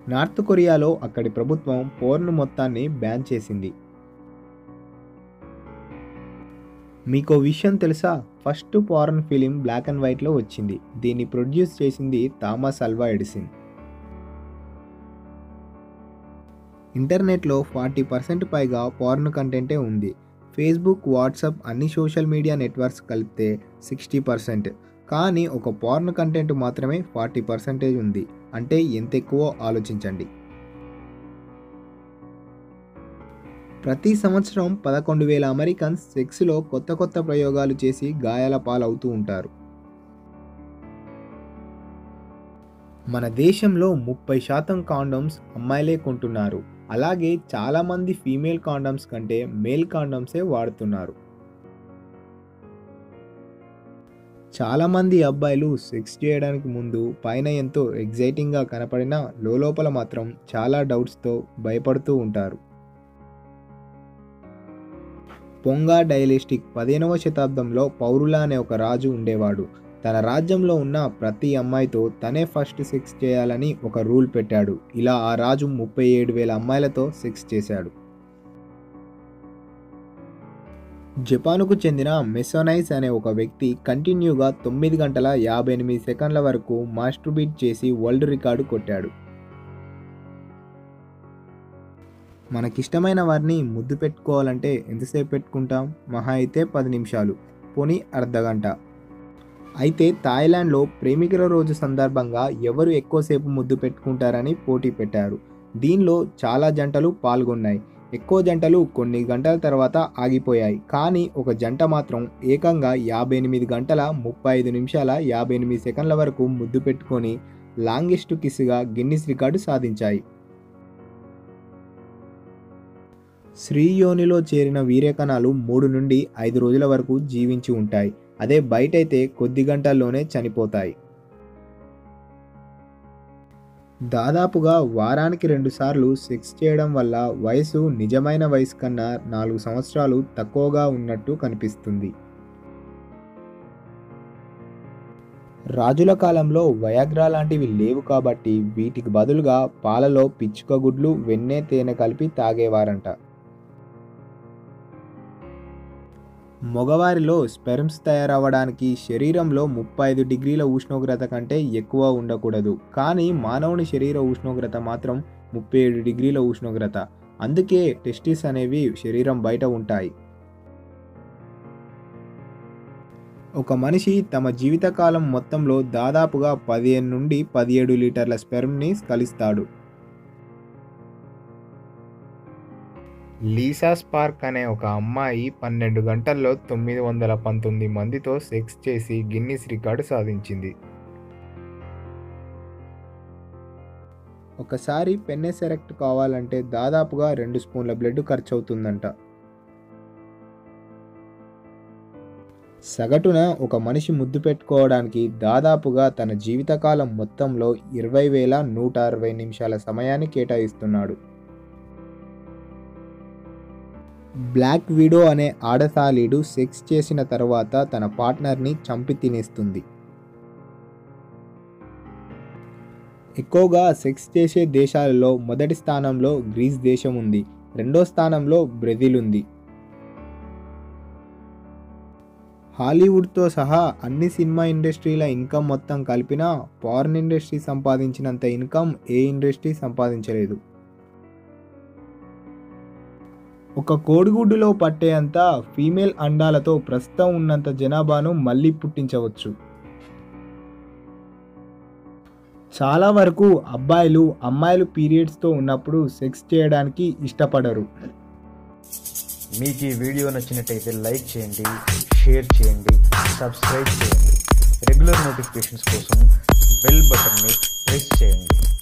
north కొరియాలో అక్కడి ప్రభుత్వం పోర్న్ మొత్తాన్ని బ్యాన్ చేసింది మీకు విషయం తెలుసా first porn film black and వైట్లో వచ్చింది దీన్ని ప్రొడ్యూస్ చేసింది థామస్ అల్వా ఎడిసిన్ ఇంటర్నెట్లో ఫార్టీ పర్సెంట్ పైగా పార్న్ కంటెంటే ఉంది ఫేస్బుక్ వాట్సాప్ అన్ని సోషల్ మీడియా నెట్వర్క్స్ కలిపితే సిక్స్టీ పర్సెంట్ కానీ ఒక పార్న్ కంటెంట్ మాత్రమే ఫార్టీ పర్సెంటేజ్ ఉంది అంటే ఎంత ఎక్కువో ఆలోచించండి ప్రతి సంవత్సరం పదకొండు వేల అమెరికన్స్ సెక్స్లో కొత్త కొత్త ప్రయోగాలు చేసి గాయాల పాలవుతూ ఉంటారు మన దేశంలో ముప్పై శాతం కాండమ్స్ అమ్మాయిలే కొంటున్నారు అలాగే చాలామంది ఫీమేల్ కాండమ్స్ కంటే మేల్ కాండమ్సే వాడుతున్నారు చాలామంది అబ్బాయిలు సెక్స్ చేయడానికి ముందు పైన ఎంతో ఎగ్జైటింగ్గా కనపడినా లోపల మాత్రం చాలా డౌట్స్తో భయపడుతూ ఉంటారు పొంగా డైలిస్టిక్ పదిహేనవ శతాబ్దంలో పౌరుల అనే ఒక రాజు ఉండేవాడు తన రాజ్యంలో ఉన్న ప్రతి అమ్మాయితో తనే ఫస్ట్ సెక్స్ చేయాలని ఒక రూల్ పెట్టాడు ఇలా ఆ రాజు ముప్పై ఏడు వేల అమ్మాయిలతో సెక్స్ చేశాడు జపాన్కు చెందిన మెసోనైస్ అనే ఒక వ్యక్తి కంటిన్యూగా తొమ్మిది గంటల యాభై ఎనిమిది సెకండ్ల వరకు మాస్టర్బీట్ చేసి వరల్డ్ రికార్డు కొట్టాడు మనకిష్టమైన వారిని ముద్దు పెట్టుకోవాలంటే ఎంతసేపు పెట్టుకుంటాం మహా అయితే పది నిమిషాలు పోనీ అర్ధగంట అయితే థాయిలాండ్లో ప్రేమికుల రోజు సందర్భంగా ఎవరు ఎక్కువసేపు ముద్దు పెట్టుకుంటారని పోటీ పెట్టారు దీనిలో చాలా జంటలు పాల్గొన్నాయి ఎక్కువ జంటలు కొన్ని గంటల తర్వాత ఆగిపోయాయి కానీ ఒక జంట మాత్రం ఏకంగా యాభై ఎనిమిది గంటల ముప్పై ఐదు నిమిషాల యాభై ఎనిమిది సెకండ్ల వరకు ముద్దు పెట్టుకొని లాంగెస్ట్ కిస్గా గిన్నిస్ రికార్డు సాధించాయి శ్రీయోనిలో చేరిన వీర్యకణాలు మూడు నుండి ఐదు రోజుల వరకు జీవించి ఉంటాయి అదే బయటైతే కొద్ది గంటల్లోనే చనిపోతాయి దాదాపుగా వారానికి రెండుసార్లు సెక్స్ చేయడం వల్ల వయసు నిజమైన వయసు కన్నా నాలుగు సంవత్సరాలు తక్కువగా ఉన్నట్టు కనిపిస్తుంది రాజుల కాలంలో వయాగ్రా లాంటివి లేవు కాబట్టి వీటికి బదులుగా పాలలో పిచ్చుక గుడ్లు వెన్నె తేనె కలిపి తాగేవారంట మగవారిలో స్పెర్మ్స్ తయారవ్వడానికి శరీరంలో ముప్పై ఐదు డిగ్రీల ఉష్ణోగ్రత కంటే ఎక్కువ ఉండకూడదు కానీ మానవుని శరీర ఉష్ణోగ్రత మాత్రం ముప్పై ఏడు డిగ్రీల ఉష్ణోగ్రత అందుకే టెస్టిస్ అనేవి శరీరం బయట ఉంటాయి ఒక మనిషి తమ జీవితకాలం మొత్తంలో దాదాపుగా పదిహేను నుండి పదిహేడు లీటర్ల స్పెర్మ్ని కలిస్తాడు లీసా స్పార్క్ అనే ఒక అమ్మాయి పన్నెండు గంటల్లో తొమ్మిది వందల పంతొమ్మిది మందితో సెక్స్ చేసి గిన్నిస్ రికార్డు సాధించింది ఒకసారి పెన్నెస్ ఎరెక్ట్ కావాలంటే దాదాపుగా రెండు స్పూన్ల బ్లడ్ ఖర్చు అవుతుందంట సగటున ఒక మనిషి ముద్దు పెట్టుకోవడానికి దాదాపుగా తన జీవితకాలం మొత్తంలో ఇరవై వేల నూట అరవై నిమిషాల సమయాన్ని కేటాయిస్తున్నాడు బ్లాక్ విడో అనే ఆడసాలీడు సెక్స్ చేసిన తర్వాత తన పార్ట్నర్ని చంపి తినేస్తుంది ఎక్కువగా సెక్స్ చేసే దేశాలలో మొదటి స్థానంలో గ్రీస్ దేశం ఉంది రెండో స్థానంలో బ్రెజిల్ ఉంది హాలీవుడ్తో సహా అన్ని సినిమా ఇండస్ట్రీల ఇన్కమ్ మొత్తం కలిపినా ఫారిన్ ఇండస్ట్రీ సంపాదించినంత ఇన్కమ్ ఏ ఇండస్ట్రీ సంపాదించలేదు ఒక కోడిగుడ్డులో పట్టేంత ఫీమేల్ అండాలతో ప్రస్తుతం ఉన్నంత జనాభాను మళ్ళీ పుట్టించవచ్చు చాలా వరకు అబ్బాయిలు అమ్మాయిలు పీరియడ్స్తో ఉన్నప్పుడు సెక్స్ చేయడానికి ఇష్టపడరు మీకు ఈ వీడియో నచ్చినట్టయితే లైక్ చేయండి షేర్ చేయండి సబ్స్క్రైబ్ చేయండి రెగ్యులర్ నోటిఫికేషన్స్ కోసం బెల్ బటన్ని ప్రెస్ చేయండి